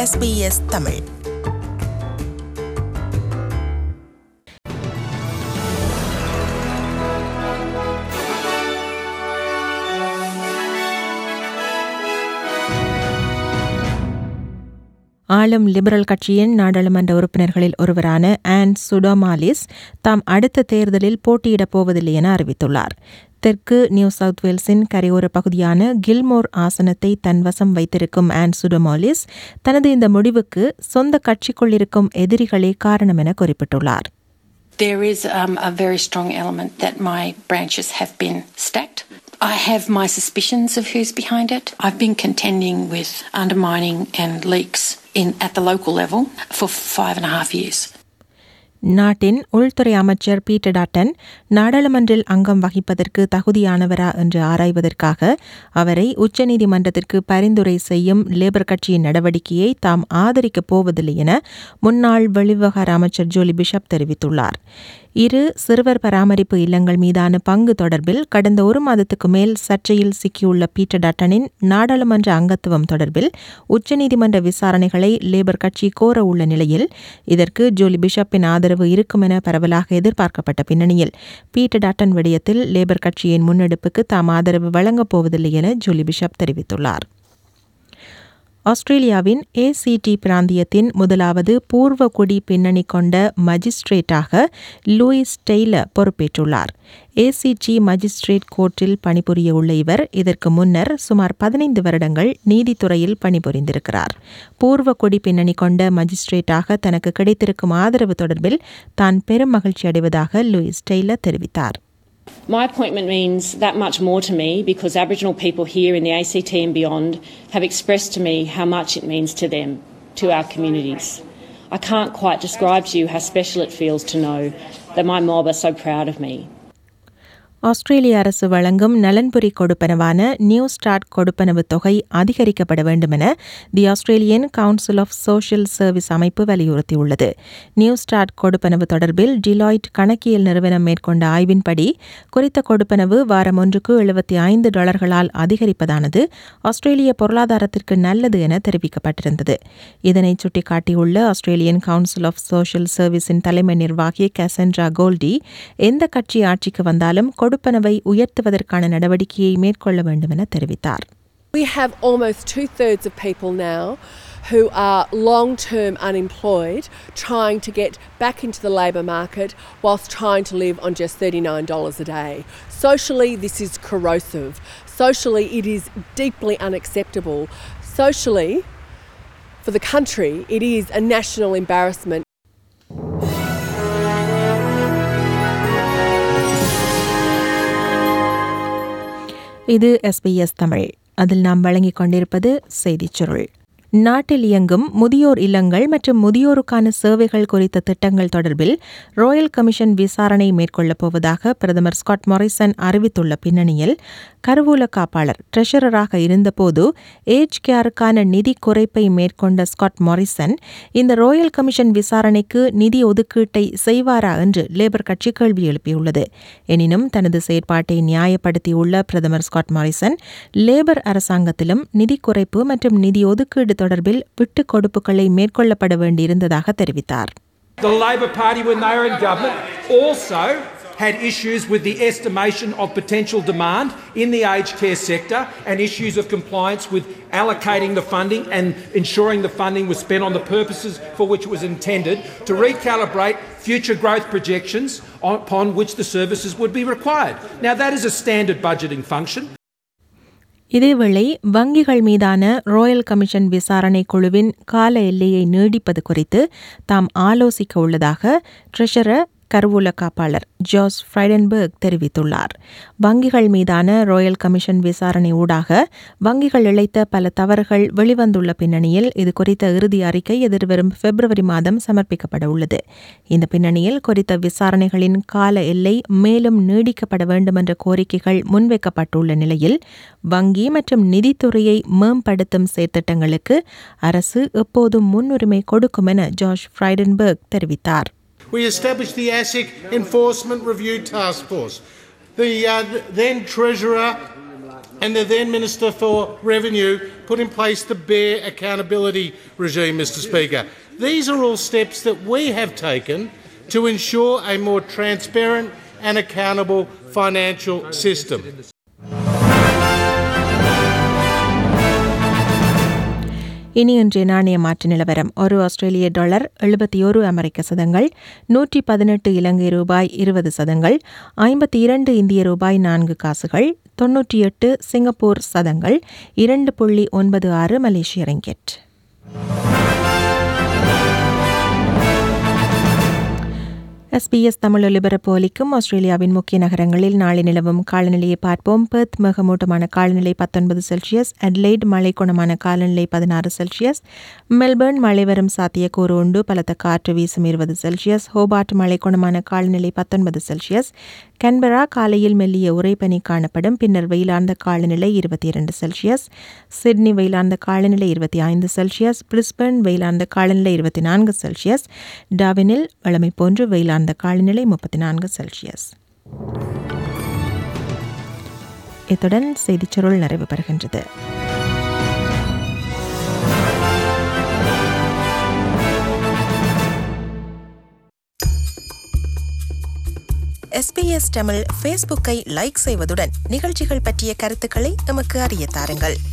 SBS Tamil ஆளும் liberal கட்சியின் நாடாளுமன்ற உறுப்பினர்களில் ஒருவரான ஆன் சுடோமாலிஸ் தாம் அடுத்த தேர்தலில் போட்டியிடப் போவதில்லை என அறிவித்துள்ளார் தெற்கு நியூ சவுத் வேல்ஸின் கரையோர பகுதியான கில்மோர் ஆசனத்தை தன் வசம் வைத்திருக்கும் ஆன் சுடோமாலிஸ் தனது இந்த முடிவுக்கு சொந்த கட்சிக்குள் இருக்கும் எதிரிகளே காரணம் என குறிப்பிட்டுள்ளார் There is um, a very strong element that my branches have been stacked. I have my suspicions of who's behind it. I've been contending with undermining and leaks in, at the local level for five and a half years. நாட்டின் உள்துறை அமைச்சர் Peter டாட்டன் நாடாளுமன்றில் அங்கம் வகிப்பதற்கு தகுதியானவரா என்று ஆராய்வதற்காக அவரை உச்சநீதிமன்றத்திற்கு பரிந்துரை செய்யும் labour கட்சியின் நடவடிக்கையை தாம் ஆதரிக்கப் போவதில்லை என முன்னாள் வெளிவிவகார அமைச்சர் ஜோலி பிஷப் தெரிவித்துள்ளார் இரு சிறுவர் பராமரிப்பு இல்லங்கள் மீதான பங்கு தொடர்பில் கடந்த ஒரு மாதத்துக்கு மேல் சர்ச்சையில் சிக்கியுள்ள பீட்டர் டாட்டனின் நாடாளுமன்ற அங்கத்துவம் தொடர்பில் உச்சநீதிமன்ற விசாரணைகளை லேபர் கட்சி கோர உள்ள நிலையில் இதற்கு ஜோலி பிஷப்பின் ஆதரவு இருக்கும் என பரவலாக எதிர்பார்க்கப்பட்ட பின்னணியில் பீட்டர் டாட்டன் விடயத்தில் லேபர் கட்சியின் முன்னெடுப்புக்கு தாம் ஆதரவு வழங்கப் போவதில்லை என ஜோலி பிஷப் தெரிவித்துள்ளார் ஆஸ்திரேலியாவின் ஏசிடி பிராந்தியத்தின் முதலாவது பூர்வ குடி பின்னணி கொண்ட மஜிஸ்ட்ரேட்டாக லூயிஸ் டெய்லர் பொறுப்பேற்றுள்ளார் ஏசிடி மஜிஸ்ட்ரேட் கோர்ட்டில் பணிபுரிய உள்ள இவர் இதற்கு முன்னர் சுமார் பதினைந்து வருடங்கள் நீதித்துறையில் பணிபுரிந்திருக்கிறார் பூர்வ குடி பின்னணி கொண்ட மஜிஸ்ட்ரேட்டாக தனக்கு கிடைத்திருக்கும் ஆதரவு தொடர்பில் தான் பெரும் மகிழ்ச்சி அடைவதாக லூயிஸ் டெய்லர் தெரிவித்தார் My appointment means that much more to me because Aboriginal people here in the ACT and beyond have expressed to me how much it means to them, to our communities. I can't quite describe to you how special it feels to know that my mob are so proud of me. ஆஸ்திரேலிய அரசு வழங்கும் நலன்புரி கொடுப்பனவான new start கொடுப்பனவு தொகை அதிகரிக்கப்பட வேண்டும் என the Australian Council of Social Service அமைப்பு வலியுறுத்தியுள்ளது நியூ ஸ்டார்ட் கொடுப்பனவு தொடர்பில் டிலாய்ட் கணக்கியல் நிறுவனம் மேற்கொண்ட ஆய்வின்படி குறித்த கொடுப்பனவு வாரம் ஒன்றுக்கு எழுபத்தி ஐந்து டாலர்களால் அதிகரிப்பதானது ஆஸ்திரேலிய பொருளாதாரத்திற்கு நல்லது என தெரிவிக்கப்பட்டிருந்தது இதனை சுட்டிக்காட்டியுள்ள ஆஸ்திரேலியன் கவுன்சில் ஆஃப் சோஷியல் சர்வீஸின் தலைமை நிர்வாகி கசன்ட்ரா கோல்டி எந்த கட்சி ஆட்சிக்கு வந்தாலும் கொடுப்பனவை உயர்த்துவதற்கான நடவடிக்கையை மேற்கொள்ள வேண்டும் என தெரிவித்தார் We have almost two thirds of people now who are long term unemployed trying to get back into the labour market whilst trying to live on just $39 a day. Socially, this is corrosive. Socially, it is deeply unacceptable. Socially, for the country, it is a national embarrassment. இது SBS Tamil அதில் நாம் வழங்கிக் கொண்டிருப்பது செய்திச் சுருள் நாட்டில் இயங்கும் முதியோர் இல்லங்கள் மற்றும் முதியோருக்கான சேவைகள் குறித்த திட்டங்கள் தொடர்பில் ராயல் கமிஷன் விசாரணை மேற்கொள்ளப் போவதாக பிரதமர் ஸ்காட் மொரிசன் அறிவித்துள்ள பின்னணியில் கருவூல காப்பாளர் ட்ரெஷரராக இருந்தபோது ஏஜ் கேருக்கான நிதி குறைப்பை மேற்கொண்ட ஸ்காட் மொரிசன் இந்த ராயல் கமிஷன் விசாரணைக்கு நிதி ஒதுக்கீட்டை செய்வாரா என்று லேபர் கட்சி கேள்வி எழுப்பியுள்ளது எனினும் தனது செயற்பாட்டை நியாயப்படுத்தியுள்ள பிரதமர் ஸ்காட் மாரிசன் லேபர் அரசாங்கத்திலும் நிதி குறைப்பு மற்றும் நிதி ஒதுக்கீடு தொடர்பில் விட்டுக் கொடுப்புகளை மேற்கொள்ளப்பட வேண்டியிருந்ததாக தெரிவித்தார் The Labor Party, when they were in government, also had issues with the estimation of potential demand in the aged care sector and issues of compliance with allocating the funding and ensuring the funding was spent on the purposes for which it was intended to recalibrate future growth projections upon which the services would be required. Now, that is a standard budgeting function. இதேவேளை வங்கிகள் மீதான Royal commission விசாரணை குழுவின் கால எல்லையை நீடிப்பது குறித்து தாம் ஆலோசிக்க உள்ளதாக ட்ரெஷரர் கருவூல காப்பாளர் ஜோஸ் ஃப்ரைடன்பர்க் தெரிவித்துள்ளார் வங்கிகள் மீதான ராயல் கமிஷன் விசாரணை ஊடாக வங்கிகள் இழைத்த பல தவறுகள் வெளிவந்துள்ள பின்னணியில் இது குறித்த இறுதி அறிக்கை எதிர்வரும் பிப்ரவரி மாதம் சமர்ப்பிக்கப்பட உள்ளது இந்த பின்னணியில் குறித்த விசாரணைகளின் கால எல்லை மேலும் நீடிக்கப்பட வேண்டும் என்ற கோரிக்கைகள் முன்வைக்கப்பட்டுள்ள நிலையில் வங்கி மற்றும் நிதித்துறையை மேம்படுத்தும் செயற்திட்டங்களுக்கு அரசு எப்போதும் முன்னுரிமை கொடுக்கும் என ஜார்ஜ் ஃப்ரைடன்பர்க் தெரிவித்தார் We established the ASIC Enforcement Review Task Force. The uh, then Treasurer and the then Minister for Revenue put in place the Bear Accountability Regime, Mr Speaker. These are all steps that we have taken to ensure a more transparent and accountable financial system. இனி இன்றைய நாணய மாற்று நிலவரம் ஒரு ஆஸ்திரேலிய dollar எழுபத்தி ஒரு அமெரிக்க சதங்கள் நூற்றி பதினெட்டு இலங்கை ரூபாய் இருபது சதங்கள் ஐம்பத்தி இரண்டு இந்திய ரூபாய் நான்கு காசுகள் தொன்னூற்றி எட்டு சிங்கப்பூர் சதங்கள் இரண்டு புள்ளி ஒன்பது ஆறு மலேசிய ரிங்கெட் எஸ்பிஎஸ் தமிழ் ஒலிபரப்பு ஒலிக்கும் ஆஸ்திரேலியாவின் முக்கிய நகரங்களில் நாளை நிலவும் காலநிலையை பார்ப்போம் பெர்த் மேகமூட்டமான காலநிலை பத்தொன்பது செல்சியஸ் அட்லைட் மழை குணமான காலநிலை பதினாறு செல்சியஸ் மெல்பர்ன் மழை வரும் சாத்தியக்கூறு உண்டு பலத்த காற்று வீசும் இருபது செல்சியஸ் ஹோபார்ட் மழை குணமான காலநிலை பத்தொன்பது செல்சியஸ் கன்பரா காலையில் மெல்லிய உறைபனி காணப்படும் பின்னர் வெயிலார்ந்த காலநிலை இருபத்தி இரண்டு செல்சியஸ் சிட்னி வெயிலார்ந்த காலநிலை இருபத்தி ஐந்து செல்சியஸ் பிரிஸ்பர்ன் வெயிலார்ந்த காலநிலை இருபத்தி நான்கு செல்சியஸ் டாவினில் வழமை போன்று வெயிலார்ந்த காலநிலை முப்பத்தி நான்கு செல்சியஸ் இத்துடன் செய்திச் சுருள் நிறைவு பெறுகின்றது எஸ்பிஎஸ் தமிழ் ஃபேஸ்புக்கை லைக் செய்வதுடன் நிகழ்ச்சிகள் பற்றிய கருத்துக்களை எமக்கு அறிய தாருங்கள்